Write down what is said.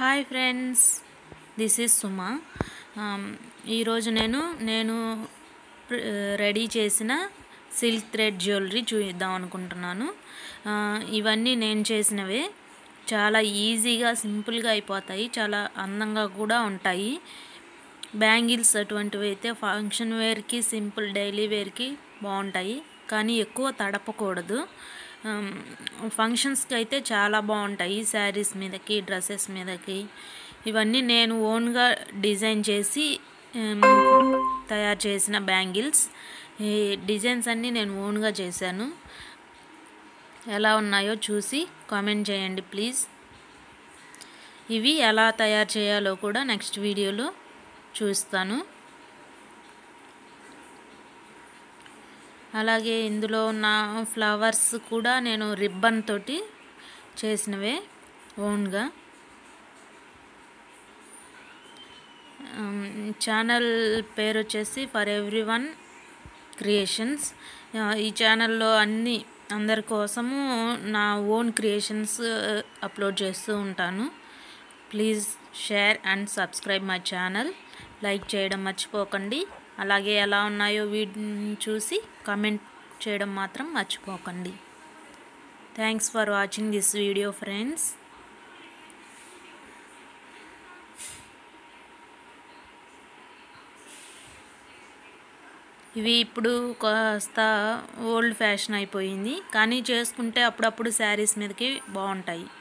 hi friends this is Suma ఈరోజు నేను నేను ప్ర- రెడీ చేసిన సిల్క్ థ్రెడ్ జ్యువెలరీ చూద్దాం అనుకుంటున్నాను ఆ, ఇవన్నీ నేను చేసినవే చాలా ఈజీగా సింపుల్గా అయిపోతాయి చాలా అందంగా కూడా ఉంటాయి బ్యాంగిల్స్ అటువంటివి అయితే ఫంక్షన్ వేర్కి సింపుల్ డైలీ వేర్కి బాగుంటాయి కానీ ఎక్కువ తడపకూడదు ఆమ్, ఫంక్షన్స్కి అయితే చాలా బాగుంటాయి శారీస్ మీదకి డ్రెస్సెస్ మీదకి ఇవన్నీ నేను ఓన్గా డిజైన్ చేసి ఆమ్, తయారు చేసిన బ్యాంగిల్స్ ఈ డిజైన్స్ అన్నీ నేను ఓన్గా చేశాను ఎలా ఉన్నాయో చూసి కామెంట్ చేయండి ప్లీజ్ ఇవి ఎలా తయారు చేయాలో కూడా నెక్స్ట్ వీడియోలో చూస్తాను అలాగే ఇందులో ఉన్న ఫ్లవర్స్ కూడా నేను రిబ్బన్ తోటి చేసినవే ఓన్గా ఛానల్ పేరు వచ్చేసి ఫర్ ఎవ్రీ వన్ క్రియేషన్స్ ఈ ఛానల్లో అన్ని అందరి కోసము నా ఓన్ క్రియేషన్స్ అప్లోడ్ చేస్తూ ఉంటాను please share and subscribe my channel like చేయడం మర్చిపోకండి అలాగే ఎలా ఉన్నాయో వీటిని చూసి కామెంట్ చేయడం మాత్రం మర్చిపోకండి thanks for watching this video friends ఇవి ఇప్పుడు కాస్త ఓల్డ్ ఫ్యాషన్ అయిపోయింది కానీ చేసుకుంటే అప్పుడప్పుడు శారీస్ మీదకి బాగుంటాయి